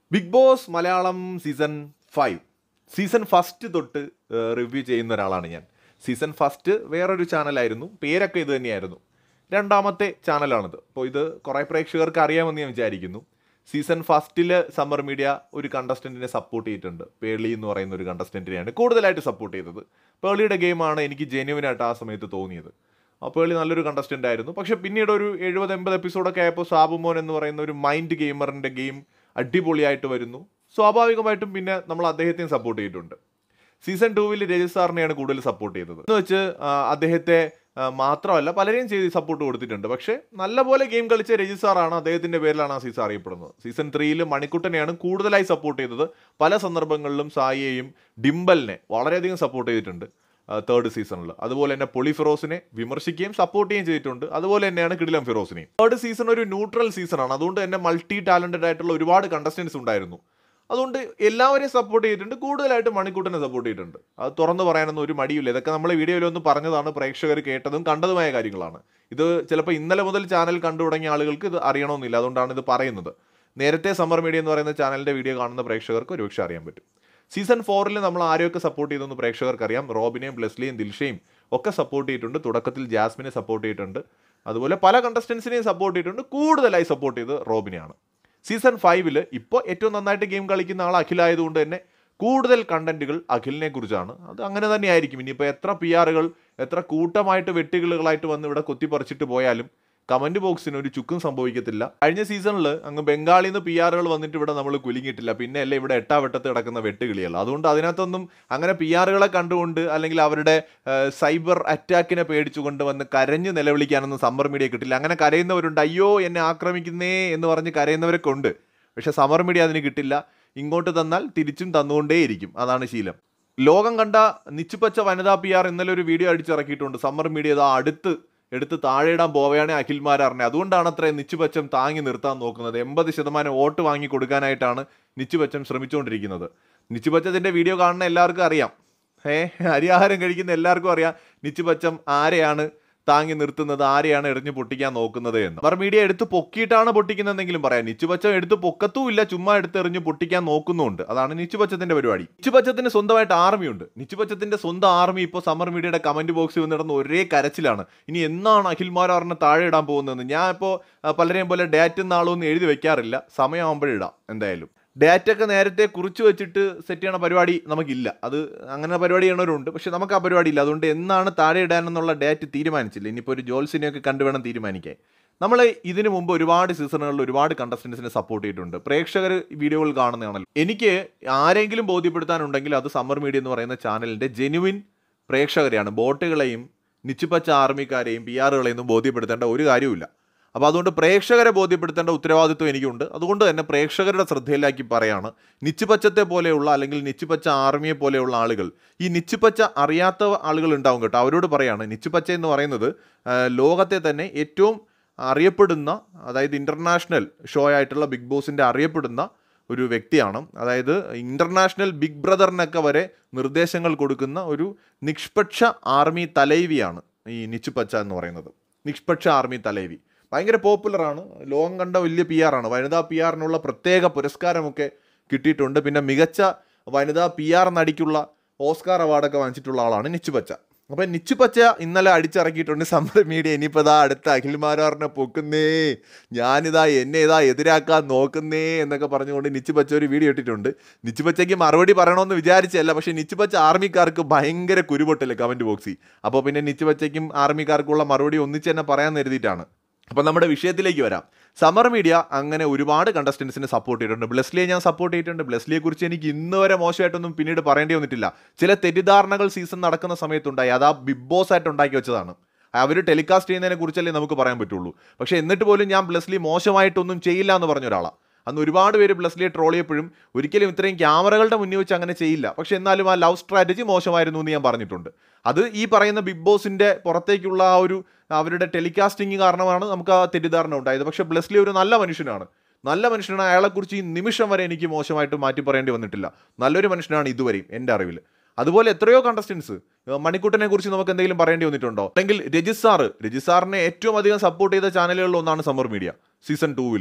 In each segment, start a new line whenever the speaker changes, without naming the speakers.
big Boss Malayalam season five season first തൊട്ട് review ചെയ്യുന്ന ഒരാളാണ് ഞാൻ സീസൺ ഫസ്റ്റ് വേറൊരു ചാനലായിരുന്നു പേരൊക്കെ ഇത് തന്നെയായിരുന്നു രണ്ടാമത്തെ ചാനലാണിത് അപ്പോൾ ഇത് കുറേ പ്രേക്ഷകർക്ക് അറിയാമെന്ന് ഞാൻ വിചാരിക്കുന്നു സീസൺ ഫസ്റ്റിൽ സമ്മർ മീഡിയ ഒരു കണ്ടസ്റ്റൻറ്റിനെ സപ്പോർട്ട് ചെയ്തിട്ടുണ്ട് പേളി എന്ന് പറയുന്ന ഒരു കണ്ടസ്റ്റൻറ്റിനെയാണ് കൂടുതലായിട്ട് സപ്പോർട്ട് ചെയ്തത് പേളിയുടെ ഗെയിമാണ് എനിക്ക് ജെന്യുവനായിട്ട് ആ സമയത്ത് തോന്നിയത് ആ പേളി നല്ലൊരു കണ്ടസ്റ്റൻ്റ് ആയിരുന്നു പക്ഷെ പിന്നീട് ഒരു എഴുപത് എൺപത് എപ്പിസോഡൊക്കെ ആയപ്പോൾ സാബുമോൻ എന്ന് പറയുന്ന ഒരു മൈൻഡ് ഗെയിമറിൻ്റെ ഗെയിം അടിപൊളിയായിട്ട് വരുന്നു സ്വാഭാവികമായിട്ടും പിന്നെ നമ്മൾ അദ്ദേഹത്തെയും സപ്പോർട്ട് ചെയ്തിട്ടുണ്ട് സീസൺ ടൂവിൽ രജിത് സാറിനെയാണ് കൂടുതൽ സപ്പോർട്ട് ചെയ്തത് എന്ന് വെച്ച് ആ, അദ്ദേഹത്തെ ആ, മാത്രമല്ല പലരെയും ചെയ്ത് സപ്പോർട്ട് കൊടുത്തിട്ടുണ്ട് പക്ഷേ നല്ലപോലെ ഗെയിം കളിച്ച രജിത് സാറാണ് അദ്ദേഹത്തിന്റെ പേരിലാണ് ആ സീസൺ അറിയപ്പെടുന്നത് സീസൺ ത്രീയിൽ മണിക്കുട്ടനെയാണ് കൂടുതലായി സപ്പോർട്ട് ചെയ്തത് പല സന്ദർഭങ്ങളിലും സായിയെയും ഡിംബലിനെ വളരെയധികം സപ്പോർട്ട് ചെയ്തിട്ടുണ്ട് തേർഡ് സീസണിൽ അതുപോലെ തന്നെ പൊളി ഫിറോസിനെ വിമർശിക്കുകയും സപ്പോർട്ട് ചെയ്യുകയും ചെയ്തിട്ടുണ്ട് അതുപോലെ തന്നെയാണ് കിടിലം ഫിറോസിനെയും തേർഡ് സീസൺ ഒരു ന്യൂട്രൽ സീസണാണ് അതുകൊണ്ട് തന്നെ മൾട്ടി ടാലന്റഡ് ആയിട്ടുള്ള ഒരുപാട് കണ്ടസ്റ്റൻസ് ഉണ്ടായിരുന്നു അതുകൊണ്ട് എല്ലാവരെയും സപ്പോർട്ട് ചെയ്തിട്ടുണ്ട് കൂടുതലായിട്ട് മണിക്കൂട്ടനെ സപ്പോർട്ട് ചെയ്തിട്ടുണ്ട് അത് തുറന്നു പറയാനൊന്നും ഒരു മടിയില്ല ഇതൊക്കെ നമ്മൾ വീഡിയോയിൽ ഒന്ന് പറഞ്ഞതാണ് പ്രേക്ഷകർ കേട്ടതും കണ്ടതുമായ കാര്യങ്ങളാണ് ഇത് ചിലപ്പോൾ ഇന്നലെ മുതൽ ചാനൽ കണ്ടു തുടങ്ങിയ ആളുകൾക്ക് ഇത് അറിയണമെന്നില്ല അതുകൊണ്ടാണ് ഇത് പറയുന്നത് നേരത്തെ സമ്മർ മീഡിയ എന്ന് പറയുന്ന ചാനലിന്റെ വീഡിയോ കാണുന്ന പ്രേക്ഷകർക്ക് ഒരുപക്ഷെ അറിയാൻ പറ്റും സീസൺ ഫോറിൽ നമ്മൾ ആരെയൊക്കെ സപ്പോർട്ട് ചെയ്തെന്ന് പ്രേക്ഷകർക്ക് അറിയാം റോബിനെയും ബ്ലെസ്ലിയും ദിൽഷയും ഒക്കെ സപ്പോർട്ട് ചെയ്തിട്ടുണ്ട് തുടക്കത്തിൽ ജാസ്മിനെ സപ്പോർട്ട് ചെയ്തിട്ടുണ്ട് അതുപോലെ പല കണ്ടസ്റ്റൻസിനെയും സപ്പോർട്ട് ചെയ്തിട്ടുണ്ട് കൂടുതലായി സപ്പോർട്ട് ചെയ്ത് റോബിനെയാണ് സീസൺ ഫൈവിൽ ഇപ്പോൾ ഏറ്റവും നന്നായിട്ട് ഗെയിം കളിക്കുന്ന ആൾ അഖിലായതുകൊണ്ട് തന്നെ കൂടുതൽ കണ്ടന്റുകൾ അഖിലിനെ കുറിച്ചാണ് അത് അങ്ങനെ തന്നെ ആയിരിക്കും ഇനിയിപ്പോൾ എത്ര പി ആറുകൾ എത്ര കൂട്ടമായിട്ട് വെട്ടുകിളുകളായിട്ട് വന്ന് ഇവിടെ കൊത്തിപ്പറിച്ചിട്ട് പോയാലും കമന്റ് ബോക്സിന് ഒരു ചുക്കും സംഭവിക്കത്തില്ല കഴിഞ്ഞ സീസണിൽ അങ്ങ് ബംഗാളിൽ നിന്ന് പി ആറുകൾ വന്നിട്ട് ഇവിടെ നമ്മൾ കുലുങ്ങിയിട്ടില്ല പിന്നെ അല്ലേ ഇവിടെ എട്ടാവട്ടത്ത് കിടക്കുന്ന വെട്ടുകിളികൾ അതുകൊണ്ട് അതിനകത്തൊന്നും അങ്ങനെ പി ആറുകളെ കണ്ടുകൊണ്ട് അല്ലെങ്കിൽ അവരുടെ സൈബർ അറ്റാക്കിനെ പേടിച്ചുകൊണ്ട് വന്ന് കരഞ്ഞ് നിലവിളിക്കാനൊന്നും സമ്മർ മീഡിയ കിട്ടില്ല അങ്ങനെ കരയുന്നവരുണ്ട് അയ്യോ എന്നെ ആക്രമിക്കുന്നേ എന്ന് പറഞ്ഞ് കരയുന്നവരൊക്കെ ഉണ്ട് പക്ഷെ സമ്മർ മീഡിയ അതിന് കിട്ടില്ല ഇങ്ങോട്ട് തന്നാൽ തിരിച്ചും തന്നുകൊണ്ടേയിരിക്കും അതാണ് ശീലം ലോകം കണ്ട നിച്ചുപച്ച വനിതാ പി ആർ ഇന്നലെ ഒരു വീഡിയോ അടിച്ചിറക്കിയിട്ടുണ്ട് സമ്മർ മീഡിയ ഇതാ അടുത്ത് എടുത്ത് താഴെയിടാൻ പോവുകയാണ് അഖിൽമാർ അറിഞ്ഞത് അതുകൊണ്ടാണ് അത്രയും നിച്ചുപച്ചം താങ്ങി നിർത്താൻ നോക്കുന്നത് എൺപത് ശതമാനം വോട്ട് വാങ്ങി കൊടുക്കാനായിട്ടാണ് നിച്ചുപച്ചം ശ്രമിച്ചുകൊണ്ടിരിക്കുന്നത് നിച്ചുപച്ചത്തിന്റെ വീഡിയോ കാണുന്ന എല്ലാവർക്കും അറിയാം ഏ അരിയാഹാരം കഴിക്കുന്ന എല്ലാവർക്കും അറിയാം നിച്ചുപച്ചം ആരെയാണ് താങ്ങി നിർത്തുന്നത് ആരെയാണ് എറിഞ്ഞു പൊട്ടിക്കാൻ നോക്കുന്നത് എന്ന് അവർ മീഡിയ എടുത്ത് പൊക്കിയിട്ടാണ് പൊട്ടിക്കുന്നതെങ്കിലും പറയാം നിച്ചുപച്ചം എടുത്ത് പൊക്കത്തുമില്ല ചുമ്മാ എടുത്ത് എറിഞ്ഞ് പൊട്ടിക്കാൻ നോക്കുന്നുമുണ്ട് അതാണ് നിച്ചുപച്ചത്തിന്റെ പരിപാടി നിച്ചുപച്ചത്തിന് സ്വന്തമായിട്ട് ആർമിയുണ്ട് നിച്ചുപച്ചത്തിന്റെ സ്വന്തം ആർമി ഇപ്പോൾ സമ്മർ മീഡിയയുടെ കമന്റ് ബോക്സിൽ വന്നിടുന്ന ഒരേ കരച്ചിലാണ് ഇനി എന്നാണ് അഖിൽമാരാറിനെ താഴെ ഇടാൻ പോകുന്നതെന്ന് ഞാൻ ഇപ്പോൾ പലരെയും പോലെ ഡേറ്റ് നാളൊന്നും എഴുതി വെക്കാറില്ല സമയമാകുമ്പോഴിടാം എന്തായാലും ഡേറ്റ ഒക്കെ നേരത്തെ കുറിച്ച് വെച്ചിട്ട് സെറ്റ് ചെയ്യണ പരിപാടി നമുക്കില്ല അത് അങ്ങനെ പരിപാടി ചെയ്യണവരുണ്ട് പക്ഷെ നമുക്ക് ആ പരിപാടി ഇല്ല അതുകൊണ്ട് എന്നാണ് താഴെ ഇടാനെന്നുള്ള ഡേറ്റ് തീരുമാനിച്ചില്ല ഇനിയിപ്പോൾ ഒരു ജോൽസിനെയൊക്കെ കണ്ടു വേണം തീരുമാനിക്കാൻ നമ്മൾ ഇതിനു മുമ്പ് ഒരുപാട് സീസണുകളിൽ ഒരുപാട് കണ്ടസ്റ്റൻസിനെ സപ്പോർട്ട് ചെയ്തിട്ടുണ്ട് പ്രേക്ഷകർ വീഡിയോകൾ കാണുന്നതാണല്ലോ എനിക്ക് ആരെങ്കിലും ബോധ്യപ്പെടുത്താനുണ്ടെങ്കിൽ അത് സമ്മർ മീഡിയ എന്ന് പറയുന്ന ചാനലിൻ്റെ ജെനുവിൻ പ്രേക്ഷകരെയാണ് ബോട്ടുകളെയും നിച്ചുപച്ച ആർമിക്കാരെയും പി ആറുകളെയും ഒന്നും ബോധ്യപ്പെടുത്തേണ്ട ഒരു കാര്യവുമില്ല അപ്പോൾ അതുകൊണ്ട് പ്രേക്ഷകരെ ബോധ്യപ്പെടുത്തേണ്ട ഉത്തരവാദിത്വം എനിക്കുണ്ട് അതുകൊണ്ട് തന്നെ പ്രേക്ഷകരുടെ ശ്രദ്ധയിലാക്കി പറയാണ് നിച്ചുപച്ചത്തെ പോലെയുള്ള അല്ലെങ്കിൽ നിച്ചുപച്ച ആർമിയെ പോലെയുള്ള ആളുകൾ ഈ നിച്ചുപച്ച അറിയാത്ത ആളുകൾ ഉണ്ടാവും കേട്ടോ അവരോട് പറയാണ് നിച്ചുപച്ച എന്ന് പറയുന്നത് ആ, ലോകത്തെ തന്നെ ഏറ്റവും അറിയപ്പെടുന്ന അതായത് ഇൻ്റർനാഷണൽ ഷോ ആയിട്ടുള്ള ബിഗ് ബോസിൻ്റെ അറിയപ്പെടുന്ന ഒരു വ്യക്തിയാണ് അതായത് ഇൻ്റർനാഷണൽ ബിഗ് ബ്രദറിനൊക്കെ വരെ നിർദ്ദേശങ്ങൾ കൊടുക്കുന്ന ഒരു നിഷ്പക്ഷ ആർമി തലൈവിയാണ് ഈ നിച്ചുപച്ച എന്ന് പറയുന്നത് നിഷ്പക്ഷ ആർമി തലൈവി ഭയങ്കര പോപ്പുലറാണ് ലോകം കണ്ട വലിയ പി ആറാണ് വനിതാ പി ആറിനുള്ള പ്രത്യേക പുരസ്കാരമൊക്കെ കിട്ടിയിട്ടുണ്ട് പിന്നെ മികച്ച വനിതാ പി ആർ നടിക്കുള്ള ഓസ്കാർ അവാർഡൊക്കെ വാങ്ങിച്ചിട്ടുള്ള ആളാണ് നിച്ചുപച്ച അപ്പം നിച്ചുപച്ച ഇന്നലെ അടിച്ചിറക്കിയിട്ടുണ്ട് സമ്മർ മീഡിയ ഇനിയിപ്പോൾ ഇതാ അടുത്ത അഖിൽമാരാറിനെ പൊക്കുന്നേ ഞാനിതാ എന്നെ ഇതാ എതിരാക്കാൻ നോക്കുന്നേ എന്നൊക്കെ പറഞ്ഞുകൊണ്ട് നിച്ചുപച്ച ഒരു വീഡിയോ ഇട്ടിട്ടുണ്ട് നിച്ചുപച്ചയ്ക്ക് മറുപടി പറയണമെന്ന് വിചാരിച്ചല്ല പക്ഷേ നിച്ചുപച്ച ആർമിക്കാർക്ക് ഭയങ്കര കുരുപൊട്ടല്ലേ കമൻറ്റ് ബോക്സിൽ അപ്പോൾ പിന്നെ നിച്ചുപച്ചയ്ക്കും ആർമിക്കാർക്കുള്ള മറുപടി ഒന്നിച്ച് തന്നെ പറയാൻ കരുതിയിട്ടാണ് അപ്പം നമ്മുടെ വിഷയത്തിലേക്ക് വരാം സമ്മർ മീഡിയ അങ്ങനെ ഒരുപാട് കണ്ടസ്റ്റൻസിനെ സപ്പോർട്ട് ചെയ്തിട്ടുണ്ട് ബ്ലെസ്ലിയെ ഞാൻ സപ്പോർട്ട് ചെയ്തിട്ടുണ്ട് ബ്ലെസ്ലിയെ കുറിച്ച് എനിക്ക് ഇന്ന് വരെ മോശമായിട്ടൊന്നും പിന്നീട് പറയേണ്ടി വന്നിട്ടില്ല ചില തെറ്റിദ്ധാരണകൾ സീസൺ നടക്കുന്ന സമയത്തുണ്ടായി അത് ആ ബിഗ് ബോസ് ആയിട്ട് ഉണ്ടാക്കി വെച്ചതാണ് അവർ ടെലികാസ്റ്റ് ചെയ്യുന്നതിനെ കുറിച്ചല്ലേ നമുക്ക് പറയാൻ പറ്റുള്ളൂ പക്ഷേ എന്നിട്ട് പോലും ഞാൻ ബ്ലെസ്ലി മോശമായിട്ടൊന്നും ചെയ്യില്ല എന്ന് പറഞ്ഞ ഒരാളാണ് അന്ന് ഒരുപാട് പേര് ബ്ലെസ്ലിയെ ട്രോൾ ചെയ്യപ്പോഴും ഒരിക്കലും ഇത്രയും ക്യാമറകളുടെ മുന്നിൽ വെച്ച് അങ്ങനെ ചെയ്യില്ല പക്ഷെ എന്നാലും ആ ലവ് സ്ട്രാറ്റജി മോശമായിരുന്നു എന്ന് ഞാൻ പറഞ്ഞിട്ടുണ്ട് അത് ഈ പറയുന്ന ബിഗ് ബോസിന്റെ പുറത്തേക്കുള്ള ആ ഒരു അവരുടെ ടെലികാസ്റ്റിംഗ് കാരണമാണ് നമുക്ക് ആ തെറ്റിദ്ധാരണ ഉണ്ടായത് പക്ഷെ ബ്ലെസ്ലി ഒരു നല്ല മനുഷ്യനാണ് നല്ല മനുഷ്യനാണ് അയാളെക്കുറിച്ച് ഈ നിമിഷം വരെ എനിക്ക് മോശമായിട്ട് മാറ്റി പറയേണ്ടി വന്നിട്ടില്ല നല്ലൊരു മനുഷ്യനാണ് ഇതുവരെയും എൻ്റെ അറിവിൽ അതുപോലെ എത്രയോ കണ്ടസ്റ്റൻസ് മണിക്കുട്ടനെ കുറിച്ച് നമുക്ക് എന്തെങ്കിലും പറയേണ്ടി വന്നിട്ടുണ്ടോ അല്ലെങ്കിൽ രജിത് സാറ് രജിത് സാറിനെ ഏറ്റവും അധികം സപ്പോർട്ട് ചെയ്ത ചാനലുകളിൽ ഒന്നാണ് സമ്മർ മീഡിയ സീസൺ ടൂവിൽ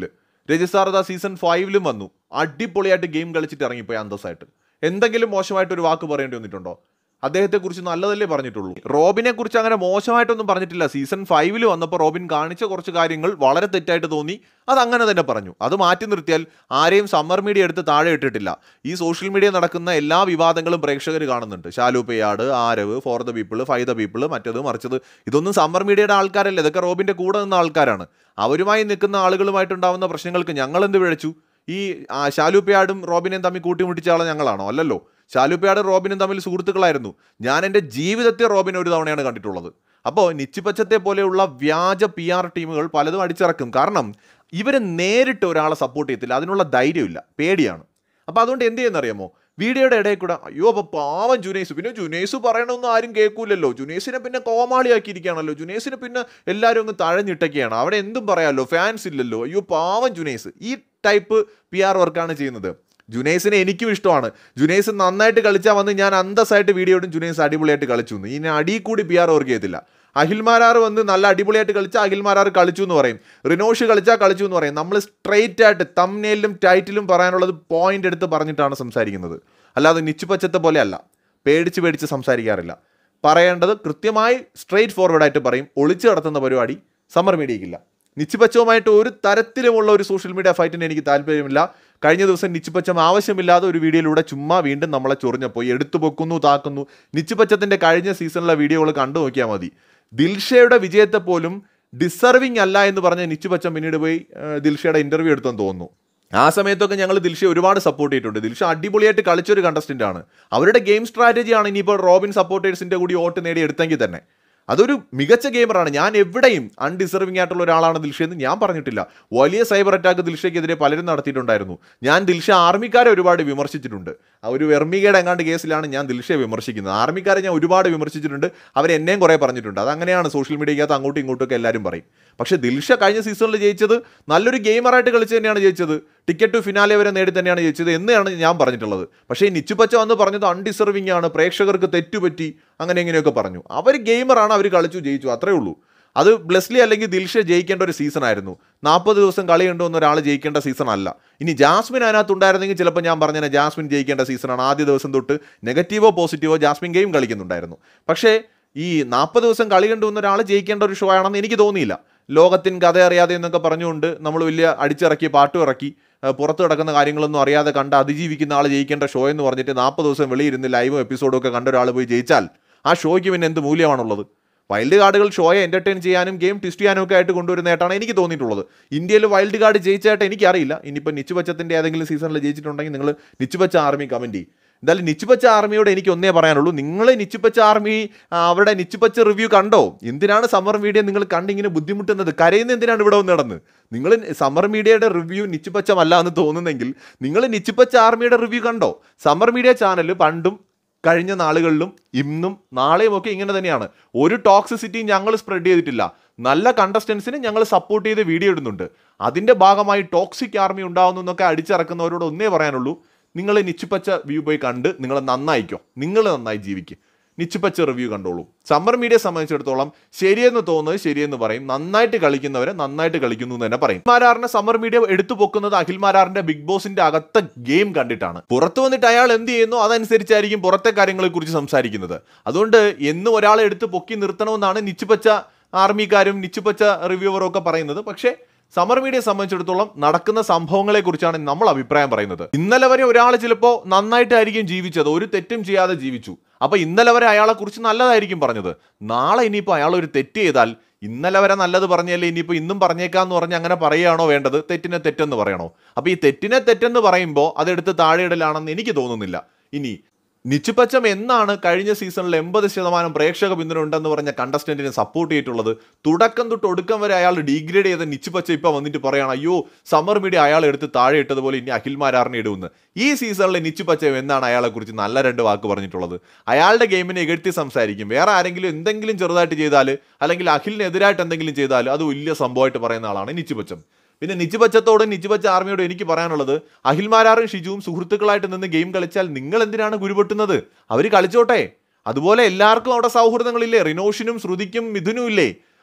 രജിസാർദ സീസൺ ഫൈവിലും വന്നു അടിപൊളിയായിട്ട് ഗെയിം കളിച്ചിട്ട് ഇറങ്ങിപ്പോയി അന്തസ്സായിട്ട് എന്തെങ്കിലും മോശമായിട്ട് ഒരു വാക്ക് പറയേണ്ടി വന്നിട്ടുണ്ടോ അദ്ദേഹത്തെക്കുറിച്ച് നല്ലതല്ലേ പറഞ്ഞിട്ടുള്ളൂ റോബിനെ കുറിച്ച് അങ്ങനെ മോശമായിട്ടൊന്നും പറഞ്ഞിട്ടില്ല സീസൺ ഫൈവിൽ വന്നപ്പോൾ റോബിൻ കാണിച്ച കുറച്ച് കാര്യങ്ങൾ വളരെ തെറ്റായിട്ട് തോന്നി അത് അങ്ങനെ തന്നെ പറഞ്ഞു അത് മാറ്റി നിർത്തിയാൽ ആരെയും സമ്മർ മീഡിയ എടുത്ത് താഴെ ഇട്ടിട്ടില്ല ഈ സോഷ്യൽ മീഡിയ നടക്കുന്ന എല്ലാ വിവാദങ്ങളും പ്രേക്ഷകർ കാണുന്നുണ്ട് ഷാലു പെയ്യാട് Aarav for the people five the people മറ്റത് മറിച്ചത് ഇതൊന്നും സമ്മർ മീഡിയയുടെ ആൾക്കാരല്ല ഇതൊക്കെ റോബിന്റെ കൂടെ നിന്ന ആൾക്കാരാണ് അവരുമായി നിൽക്കുന്ന ആളുകളുമായിട്ടുണ്ടാവുന്ന പ്രശ്നങ്ങൾക്ക് ഞങ്ങൾ എന്ത് പിഴച്ചു ഈ ആ, ഷാലൂപ്പയാടും റോബിനെയും തമ്മിൽ കൂട്ടിമുട്ടിച്ച ആളെ ഞങ്ങളാണോ അല്ലല്ലോ ഷാലൂപ്പയാടും റോബിനും തമ്മിൽ സുഹൃത്തുക്കളായിരുന്നു ഞാൻ എൻ്റെ ജീവിതത്തെ റോബിനെ ഒരു തവണയാണ് കണ്ടിട്ടുള്ളത് അപ്പോൾ നിച്ചിപ്പച്ചത്തെ പോലെയുള്ള വ്യാജ പി ആർ ടീമുകൾ പലതും അടിച്ചിറക്കും കാരണം ഇവർ നേരിട്ട് ഒരാളെ സപ്പോർട്ട് ചെയ്യത്തില്ല അതിനുള്ള ധൈര്യമില്ല പേടിയാണ് അപ്പോൾ അതുകൊണ്ട് എന്ത് ചെയ്യുന്നറിയാമോ വീഡിയോയുടെ ഇടയിൽ കൂടെ അയ്യോ അപ്പോൾ പാവം ജുനൈസ് പിന്നെ ജുനൈസ് പറയണമെന്ന് ആരും കേൾക്കൂലല്ലോ ജുനൈസിനെ പിന്നെ കോമാളിയാക്കിയിരിക്കുകയാണല്ലോ ജുനൈസിനെ പിന്നെ എല്ലാവരും അങ്ങ് തഴഞ്ഞിട്ടൊക്കെയാണ് അവിടെ എന്തും പറയാമല്ലോ ഫാൻസ് ഇല്ലല്ലോ അയ്യോ പാവം ജുനൈസ് ഈ ടൈപ്പ് പി ആർ വർക്കാണ് ചെയ്യുന്നത് ജുനൈസിനെ എനിക്കും ഇഷ്ടമാണ് ജുനൈസ് നന്നായിട്ട് കളിച്ചാൽ വന്ന് ഞാൻ അന്തസ്സായിട്ട് വീഡിയോ ഇടും ജുനൈസ് അടിപൊളിയായിട്ട് കളിച്ചു എന്ന് ഇനി അടി കൂടി പി ആർ വർക്ക് ചെയ്യത്തില്ല അഖിൽമാരാർ വന്ന് നല്ല അടിപൊളിയായിട്ട് കളിച്ചാൽ അഖിൽമാരാർ കളിച്ചു എന്ന് പറയും റിനോഷ് കളിച്ചാൽ കളിച്ചു എന്ന് പറയും നമ്മൾ സ്ട്രെയിറ്റ് ആയിട്ട് തമ്നയിലും ടൈറ്റിലും പറയാനുള്ളത് പോയിന്റ് എടുത്ത് പറഞ്ഞിട്ടാണ് സംസാരിക്കുന്നത് അല്ലാതെ നിച്ചുപച്ചത്തെ പോലെ അല്ല പേടിച്ച് പേടിച്ച് സംസാരിക്കാറില്ല പറയേണ്ടത് കൃത്യമായി സ്ട്രെയിറ്റ് ഫോർവേഡ് ആയിട്ട് പറയും ഒളിച്ചു നടത്തുന്ന പരിപാടി സമ്മർ മീഡിയയ്ക്കില്ല നിച്ചുപച്ചവുമായിട്ട് ഒരു തരത്തിലുമുള്ള ഒരു സോഷ്യൽ മീഡിയ ഫൈറ്റിന് എനിക്ക് താല്പര്യമില്ല കഴിഞ്ഞ ദിവസം നിച്ചുപച്ചം ആവശ്യമില്ലാതെ ഒരു വീഡിയോയിലൂടെ ചുമ്മാ വീണ്ടും നമ്മളെ ചൊറിഞ്ഞപ്പോൾ എടുത്തു പൊക്കുന്നു താക്കുന്നു നിച്ചുപച്ചത്തിന്റെ കഴിഞ്ഞ സീസണിലെ വീഡിയോകൾ കണ്ടു നോക്കിയാൽ മതി ദിൽഷയുടെ വിജയത്തെ പോലും ഡിസർവിങ് അല്ല എന്ന് പറഞ്ഞ നിച്ചുപച്ചം പിന്നീട് പോയി ആ, ദിൽഷയുടെ ഇന്റർവ്യൂ എടുത്തെന്ന് തോന്നുന്നു ആ സമയത്തൊക്കെ ഞങ്ങൾ ദിൽഷയെ ഒരുപാട് സപ്പോർട്ട് ചെയ്തിട്ടുണ്ട് ദിൽഷ അടിപൊളിയായിട്ട് കളിച്ചൊരു കണ്ടസ്റ്റന്റ് ആണ് അവരുടെ ഗെയിം സ്ട്രാറ്റജിയാണ് ഇനിയിപ്പോൾ റോബിൻ സപ്പോർട്ടേഴ്സിന്റെ കൂടി വോട്ട് നേടി എടുത്തെങ്കിൽ തന്നെ അതൊരു മികച്ച ഗെയിമറാണ് ഞാൻ എവിടെയും അൺഡിസർവിംഗ് ആയിട്ടുള്ള ഒരാളാണ് ദിൽഷ എന്ന് ഞാൻ പറഞ്ഞിട്ടില്ല വലിയ സൈബർ അറ്റാക്ക് ദിൽഷയ്ക്കെതിരെ പലരും നടത്തിയിട്ടുണ്ടായിരുന്നു ഞാൻ ദിൽഷ ആർമിക്കാരെ ഒരുപാട് വിമർശിച്ചിട്ടുണ്ട് ആ ഒരു വെർമികയുടെ എങ്ങാണ്ട് കേസിലാണ് ഞാൻ ദിൽഷയെ വിമർശിക്കുന്നത് ആർമിക്കാരെ ഞാൻ ഒരുപാട് വിമർശിച്ചിട്ടുണ്ട് അവർ എന്നെയും കുറേ പറഞ്ഞിട്ടുണ്ട് അതങ്ങനെയാണ് സോഷ്യൽ മീഡിയക്കകത്ത് അങ്ങോട്ടും ഇങ്ങോട്ടും ഒക്കെ എല്ലാവരും പറയും പക്ഷേ ദിൽഷ കഴിഞ്ഞ സീസണിൽ ജയിച്ചത് നല്ലൊരു ഗെയിമറായിട്ട് കളിച്ച് തന്നെയാണ് ജയിച്ചത് ടിക്കറ്റ് ടു ഫിനാലെ വരെ നേടി തന്നെയാണ് ജയിച്ചത് എന്നാണ് ഞാൻ പറഞ്ഞിട്ടുള്ളത് പക്ഷേ ഈ നിച്ചുപച്ച വന്ന് പറഞ്ഞത് അൺഡിസർവിംഗ് ആണ് പ്രേക്ഷകർക്ക് തെറ്റുപറ്റി അങ്ങനെ ഇങ്ങനെയൊക്കെ പറഞ്ഞു അവർ ഗെയിമറാണ് അവർ കളിച്ചു ജയിച്ചു അത്രേ ഉള്ളൂ അത് ബ്ലെസ്ലി അല്ലെങ്കിൽ ദിൽഷ ജയിക്കേണ്ട ഒരു സീസൺ ആയിരുന്നു നാൽപ്പത് ദിവസം കളി കണ്ടുവന്ന ഒരാൾ ജയിക്കേണ്ട സീസൺ അല്ല ഇനി ജാസ്മിൻ അതിനകത്ത് ഉണ്ടായിരുന്നെങ്കിൽ ചിലപ്പോൾ ഞാൻ പറഞ്ഞാൽ ജാസ്മിൻ ജയിക്കേണ്ട സീസണാണ് ആദ്യ ദിവസം തൊട്ട് നെഗറ്റീവോ പോസിറ്റീവോ ജാസ്മിൻ ഗെയിം കളിക്കുന്നുണ്ടായിരുന്നു പക്ഷേ ഈ നാൽപ്പത് ദിവസം കളി കണ്ടുവന്ന ഒരാൾ ജയിക്കേണ്ട ഒരു ഷോ ആണെന്ന് എനിക്ക് തോന്നിയില്ല ലോകത്തിൻ കഥ അറിയാതെ എന്നൊക്കെ പറഞ്ഞുകൊണ്ട് നമ്മൾ വലിയ അടിച്ചിറക്കി പാട്ടും ഇറക്കി ആ, പുറത്ത് കിടക്കുന്ന കാര്യങ്ങളൊന്നും അറിയാതെ കണ്ട് അതിജീവിക്കുന്ന ആൾ ജയിക്കേണ്ട ഷോ എന്ന് പറഞ്ഞിട്ട് നാൽപ്പത് ദിവസം വെളിയിരുന്ന് ലൈവും എപ്പിസോഡും ഒക്കെ കണ്ട ഒരാൾ പോയി ജയിച്ചാൽ ആ ഷോയ്ക്ക് പിന്നെ എന്ത് മൂല്യമാണുള്ളത് വൈൽഡ് കാർഡുകൾ ഷോയെ എൻ്റർടൈൻ ചെയ്യാനും ഗെയിം ട്വിസ്റ്റ് ചെയ്യാനും ഒക്കെ ആയിട്ട് കൊണ്ടുവരുന്നതായിട്ടാണ് എനിക്ക് തോന്നിയിട്ടുള്ളത് ഇന്ത്യയിൽ വൈൽഡ് കാർഡ് ജയിച്ചായിട്ട് എനിക്കറിയില്ല ഇനിയിപ്പോൾ നിച്ചുപച്ചത്തിൻ്റെ ഏതെങ്കിലും സീസണിൽ ജയിച്ചിട്ടുണ്ടെങ്കിൽ നിങ്ങൾ നിച്ചുപച്ച ആർമി കമൻറ്റ് ചെയ്യും എന്തായാലും നിച്ചുപച്ച ആർമിയോട് എനിക്ക് ഒന്നേ പറയാനുള്ളൂ നിങ്ങൾ നിച്ചുപച്ച ആർമി ആ, അവരുടെ നിച്ചുപച്ച റിവ്യൂ കണ്ടോ എന്തിനാണ് സമ്മർ മീഡിയ നിങ്ങൾ കണ്ടിങ്ങനെ ബുദ്ധിമുട്ടുന്നത് കരയുന്ന എന്തിനാണ് ഇവിടെ വന്ന് നടന്ന് നിങ്ങൾ സമ്മർ മീഡിയയുടെ റിവ്യൂ നിച്ചുപച്ചമല്ല എന്ന് തോന്നുന്നെങ്കിൽ നിങ്ങൾ നിച്ചുപച്ച ആർമിയുടെ റിവ്യൂ കണ്ടോ സമ്മർ മീഡിയ ചാനൽ പണ്ടും കഴിഞ്ഞ നാളുകളിലും ഇന്നും നാളെയും ഒക്കെ ഇങ്ങനെ തന്നെയാണ് ഒരു ടോക്സിസിറ്റിയും ഞങ്ങൾ സ്പ്രെഡ് ചെയ്തിട്ടില്ല നല്ല കണ്ടസ്റ്റൻസിന് ഞങ്ങൾ സപ്പോർട്ട് ചെയ്ത് വീഡിയോ ഇടുന്നുണ്ട് അതിൻ്റെ ഭാഗമായി ടോക്സിക് ആർമി ഉണ്ടാവുന്നു എന്നൊക്കെ അടിച്ചിറക്കുന്നവരോട് ഒന്നേ പറയാനുള്ളൂ നിങ്ങൾ നിച്ചുപച്ച വ്യൂ പോയി കണ്ട് നിങ്ങൾ നന്നായിക്കോ നിങ്ങൾ നന്നായി ജീവിക്കും നിച്ചുപച്ച റിവ്യൂ കണ്ടോളൂ സമ്മർ മീഡിയ സംബന്ധിച്ചിടത്തോളം ശരിയെന്ന് തോന്നുന്നത് ശരിയെന്ന് പറയും നന്നായിട്ട് കളിക്കുന്നവരെ നന്നായിട്ട് കളിക്കുന്നു എന്ന് തന്നെ പറയും മാരാറിനെ സമ്മർ മീഡിയ എടുത്തു പൊക്കുന്നത് അഖിൽ മാരാറിന്റെ ബിഗ് ബോസിന്റെ അകത്തെ ഗെയിം കണ്ടിട്ടാണ് പുറത്തു വന്നിട്ട് അയാൾ എന്ത് ചെയ്യുന്നു അതനുസരിച്ചായിരിക്കും പുറത്തെ കാര്യങ്ങളെ കുറിച്ച് സംസാരിക്കുന്നത് അതുകൊണ്ട് എന്നും ഒരാളെ എടുത്ത് പൊക്കി നിർത്തണമെന്നാണ് നിച്ചുപച്ച ആർമിക്കാരും നിച്ചുപച്ച റിവ്യൂവറും ഒക്കെ പറയുന്നത് പക്ഷേ സമ്മർ മീഡിയയെ സംബന്ധിച്ചിടത്തോളം നടക്കുന്ന സംഭവങ്ങളെ കുറിച്ചാണ് നമ്മൾ അഭിപ്രായം പറയുന്നത് ഇന്നലെ വരെ ഒരാൾ ചിലപ്പോൾ നന്നായിട്ടായിരിക്കും ജീവിച്ചത് ഒരു തെറ്റും ചെയ്യാതെ ജീവിച്ചു അപ്പൊ ഇന്നലെ വരെ അയാളെ കുറിച്ച് നല്ലതായിരിക്കും പറഞ്ഞത് നാളെ ഇനിയിപ്പോൾ അയാൾ ഒരു തെറ്റ് ചെയ്താൽ ഇന്നലെ വരെ നല്ലത് പറഞ്ഞല്ലേ ഇനിയിപ്പോൾ ഇന്നും പറഞ്ഞേക്കാന്ന് പറഞ്ഞ് അങ്ങനെ പറയുകയാണോ വേണ്ടത് തെറ്റിനെ തെറ്റെന്ന് പറയണോ അപ്പോൾ ഈ തെറ്റിനെ തെറ്റെന്ന് പറയുമ്പോൾ അതെടുത്ത് താഴെയിടലാണെന്ന് എനിക്ക് തോന്നുന്നില്ല ഇനി നിച്ചുപച്ചം എന്നാണ് കഴിഞ്ഞ സീസണിൽ എൺപത് ശതമാനം പ്രേക്ഷക പിന്തുണ ഉണ്ടെന്ന് പറഞ്ഞ കണ്ടസ്റ്റന്റിനെ സപ്പോർട്ട് ചെയ്തിട്ടുള്ളത് തുടക്കം തൊട്ട് ഒടുക്കം വരെ അയാൾ ഡീഗ്രേഡ് ചെയ്ത നിച്ചുപച്ച ഇപ്പം വന്നിട്ട് പറയാണ് അയ്യോ സമ്മർ മീഡിയ അയാൾ എടുത്ത് താഴെ ഇട്ടതുപോലെ ഇനി അഖിൽമാരാറിനെ ഇടുമെന്ന് ഈ സീസണിലെ നിച്ചുപച്ച എന്നാണ് അയാളെക്കുറിച്ച് നല്ല രണ്ട് വാക്ക് പറഞ്ഞിട്ടുള്ളത് അയാളുടെ ഗെയിമിനെ എഴുത്തി സംസാരിക്കും വേറെ ആരെങ്കിലും എന്തെങ്കിലും ചെറുതായിട്ട് ചെയ്താൽ അല്ലെങ്കിൽ അഖിലിനെതിരായിട്ട് എന്തെങ്കിലും ചെയ്താൽ അത് വലിയ സംഭവമായിട്ട് പറയുന്ന ആളാണ് നിച്ചുപച്ചം പിന്നെ നിച്ചുപച്ചത്തോടും നിച്ചുപച്ച ആർമിയോടും എനിക്ക് പറയാനുള്ളത് അഖിൽമാരാറും ഷിജുവും സുഹൃത്തുക്കളായിട്ട് നിന്ന് ഗെയിം കളിച്ചാൽ നിങ്ങൾ എന്തിനാണ് ഗുരുപൊട്ടുന്നത് അവർ കളിച്ചോട്ടെ അതുപോലെ എല്ലാവർക്കും അവിടെ സൗഹൃദങ്ങളില്ലേ റിനോഷിനും ശ്രുതിക്കും മിഥുനും ഇല്ലേ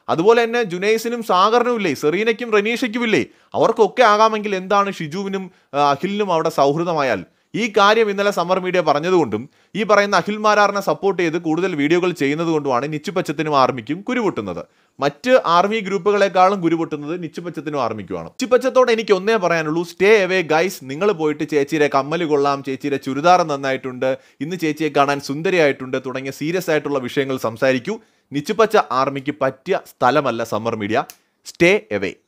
അതുപോലെ തന്നെ ജുനൈസിനും സാഗറിനും ഇല്ലേ സെറീനയ്ക്കും റനീഷയ്ക്കും ഇല്ലേ അവർക്കൊക്കെ ആകാമെങ്കിൽ എന്താണ് ഷിജുവിനും ആ, അഖിലിനും അവിടെ സൗഹൃദമായാൽ ഈ കാര്യം ഇന്നലെ സമ്മർ മീഡിയ പറഞ്ഞതുകൊണ്ടും ഈ പറയുന്ന അഖിൽ മാരാറിനെ സപ്പോർട്ട് ചെയ്ത് കൂടുതൽ വീഡിയോകൾ ചെയ്യുന്നത് കൊണ്ടുമാണ് നിച്ചുപച്ചത്തിനും ആർമിക്കും കുരുപൊട്ടുന്നത് മറ്റ് ആർമി ഗ്രൂപ്പുകളെക്കാളും കുരുപൊട്ടുന്നത് നിച്ചുപച്ചത്തിനും ആർമിക്കുമാണ് നിച്ചുപച്ചത്തോട് എനിക്ക് ഒന്നേ പറയാനുള്ളൂ സ്റ്റേ അവേ ഗൈസ് നിങ്ങൾ പോയിട്ട് ചേച്ചിയുടെ കമ്മല് കൊള്ളാം ചേച്ചിയുടെ ചുരിദാർ നന്നായിട്ടുണ്ട് ഇന്ന് ചേച്ചിയെ കാണാൻ സുന്ദരിയായിട്ടുണ്ട് തുടങ്ങിയ സീരിയസ് ആയിട്ടുള്ള വിഷയങ്ങൾ സംസാരിക്കൂ നിച്ചുപച്ച ആർമിക്ക് പറ്റിയ സ്ഥലമല്ല സമ്മർ മീഡിയ സ്റ്റേ അവേ